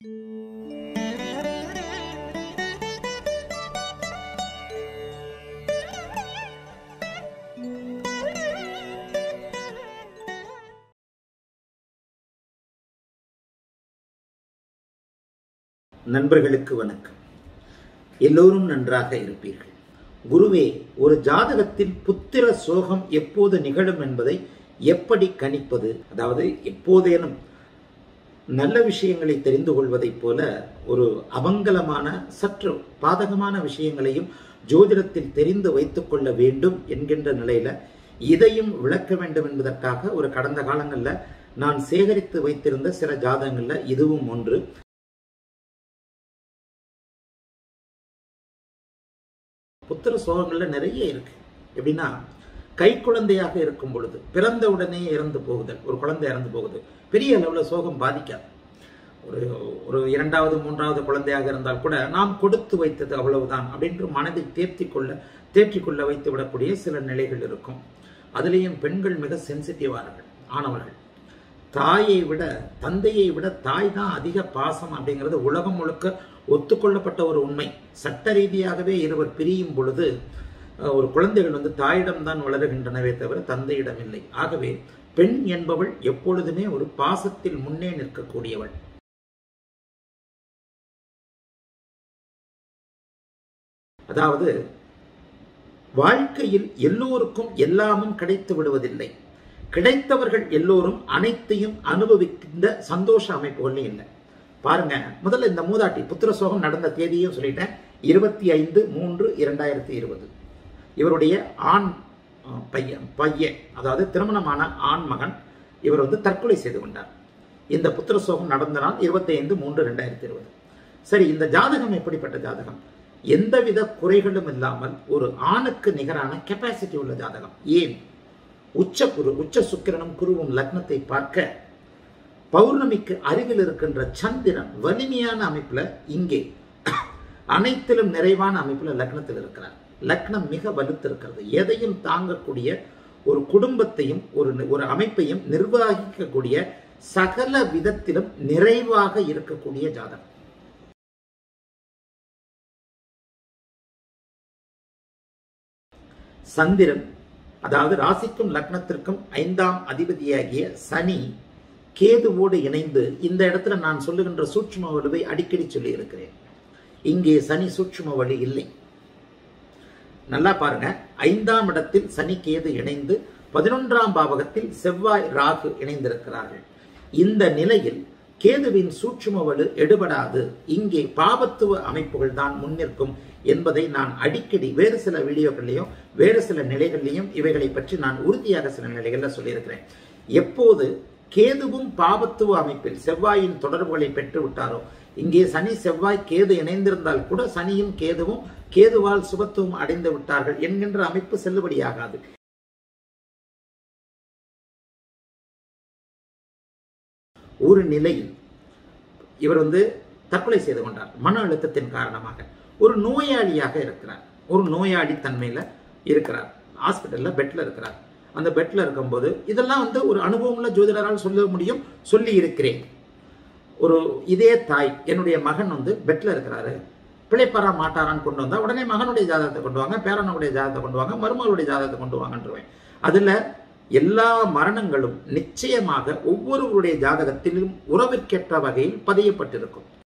நண்பர்களுக்கு வணக்கம் எல்லோரும் நன்றாக இருப்பீர்கள் குருவே ஒரு ஜாதகத்தில் புத்திர சோகம் எப்போது நிகழும் என்பதை எப்படி கணிப்பது அதாவது எப்போதேனும் நல்ல விஷயங்களை தெரிந்து கொள்வதைப் போல ஒரு அமங்கலமான சற்று பாதகமான விஷயங்களையும் ஜோதிடத்தில் தெரிந்து வைத்துக் கொள்ள வேண்டும் என்கின்ற நிலையில இதையும் விளக்க வேண்டும் என்பதற்காக ஒரு கடந்த காலங்களில் நான் சேகரித்து வைத்திருந்த சில ஜாதகங்கள்ல இதுவும் ஒன்று புத்திர சோகங்கள்ல நிறைய இருக்கு எப்படின்னா கை குழந்தையாக இருக்கும் பொழுது பிறந்த உடனே இறந்து போகுதல் ஒரு குழந்தை இறந்து போகுது பெரிய அளவில் சோகம் பாதிக்காது ஒரு ஒரு இரண்டாவது மூன்றாவது குழந்தையாக இருந்தால் கூட நாம் கொடுத்து வைத்தது அவ்வளவுதான் அப்படின்று மனதை தேர்த்தி கொள்ள தேற்றி கொள்ள வைத்து விடக்கூடிய சில நிலைகள் இருக்கும் அதுலேயும் பெண்கள் மிக சென்சிட்டிவார்கள் ஆனவர்கள் தாயை விட தந்தையை விட தாய் தான் அதிக பாசம் அப்படிங்கிறது உலகம் முழுக்க ஒத்துக்கொள்ளப்பட்ட ஒரு உண்மை சட்ட ரீதியாகவே இருவர் பிரியும் பொழுது ஒரு குழந்தைகள் வந்து தாயிடம் தான் வளருகின்றனவே தவிர தந்தையிடம் இல்லை ஆகவே பெண் என்பவள் எப்பொழுதுமே ஒரு பாசத்தில் முன்னே நிற்கக்கூடியவள் அதாவது வாழ்க்கையில் எல்லோருக்கும் எல்லாமும் கிடைத்து விடுவதில்லை கிடைத்தவர்கள் எல்லோரும் அனைத்தையும் அனுபவிக்கின்ற சந்தோஷ அமைப்புகள் இல்லை பாருங்க முதல்ல இந்த மூதாட்டி புத்திர சோகம் நடந்த தேதியும் சொல்லிட்டேன் இருபத்தி ஐந்து மூன்று இரண்டாயிரத்தி இருபது இவருடைய ஆண் பையன் பையன் அதாவது திருமணமான ஆண் மகன் இவர் வந்து தற்கொலை செய்து கொண்டார் இந்த புத்திர சோகம் நடந்த நாள் இருபத்தி ஐந்து மூன்று ரெண்டாயிரத்தி இருபது சரி இந்த ஜாதகம் எப்படிப்பட்ட ஜாதகம் எந்தவித குறைகளும் இல்லாமல் ஒரு ஆணுக்கு நிகரான கெப்பாசிட்டி உள்ள ஜாதகம் ஏன் உச்ச குரு உச்ச சுக்கிரனும் குருவும் லக்னத்தை பார்க்க பௌர்ணமிக்கு அருகில் இருக்கின்ற சந்திரன் வலிமையான அமைப்புல இங்கே அனைத்திலும் நிறைவான அமைப்புல லக்னத்தில் இருக்கிறார் லக்னம் மிக வலுத்திருக்கிறது எதையும் தாங்கக்கூடிய ஒரு குடும்பத்தையும் ஒரு ஒரு அமைப்பையும் நிர்வகிக்கக்கூடிய சகல விதத்திலும் நிறைவாக இருக்கக்கூடிய ஜாதகம் சந்திரன் அதாவது ராசிக்கும் லக்னத்திற்கும் ஐந்தாம் அதிபதியாகிய சனி கேதுவோடு இணைந்து இந்த இடத்துல நான் சொல்லுகின்ற சூட்சும வலுவை அடிக்கடி சொல்லி இருக்கிறேன் இங்கே சனி சூட்சும வலு இல்லை நல்லா பாருங்க ஐந்தாம் இடத்தில் சனி கேது இணைந்து பதினொன்றாம் பாவகத்தில் செவ்வாய் ராகு இணைந்திருக்கிறார்கள் இந்த நிலையில் கேதுவின் சூட்சும வலு எடுபடாது இங்கே பாபத்துவ அமைப்புகள் தான் முன்னிற்கும் என்பதை நான் அடிக்கடி வேறு சில வீடியோக்கள்லையும் வேறு சில நிலைகள்லையும் இவைகளை பற்றி நான் உறுதியாக சில நிலைகளில் சொல்லியிருக்கிறேன் எப்போது கேதுவும் பாபத்துவ அமைப்பில் செவ்வாயின் தொடர்புகளை பெற்று விட்டாரோ இங்கே சனி செவ்வாய் கேது இணைந்திருந்தால் கூட சனியும் கேதுவும் கேதுவால் சுபத்துவம் அடைந்து விட்டார்கள் என்கின்ற அமைப்பு செல்லுபடியாகாது ஒரு நிலையில் இவர் வந்து தற்கொலை செய்து கொண்டார் மன அழுத்தத்தின் காரணமாக ஒரு நோயாளியாக இருக்கிறார் ஒரு நோயாளி தன்மையில இருக்கிறார் ஹாஸ்பிட்டல்ல பெட்ல இருக்கிறார் அந்த பெட்ல இருக்கும்போது இதெல்லாம் வந்து ஒரு அனுபவமுள்ள ஜோதிடரால் சொல்ல முடியும் சொல்லி இருக்கிறேன் ஒரு இதே தாய் என்னுடைய மகன் வந்து பெட்ல இருக்கிறாரு பிழைப்பாரா மாட்டாரான்னு கொண்டு வந்தா உடனே மகனுடைய ஜாதகத்தை கொண்டு வாங்க பேரனுடைய ஜாதகத்தை கொண்டு வாங்க மருமகளுடைய ஜாதகத்தை கொண்டு வாங்கன்றுவேன் அதுல எல்லா மரணங்களும் நிச்சயமாக ஒவ்வொருவருடைய ஜாதகத்திலும் உறவிற்கேற்ற வகையில் பதியப்பட்டிருக்கும்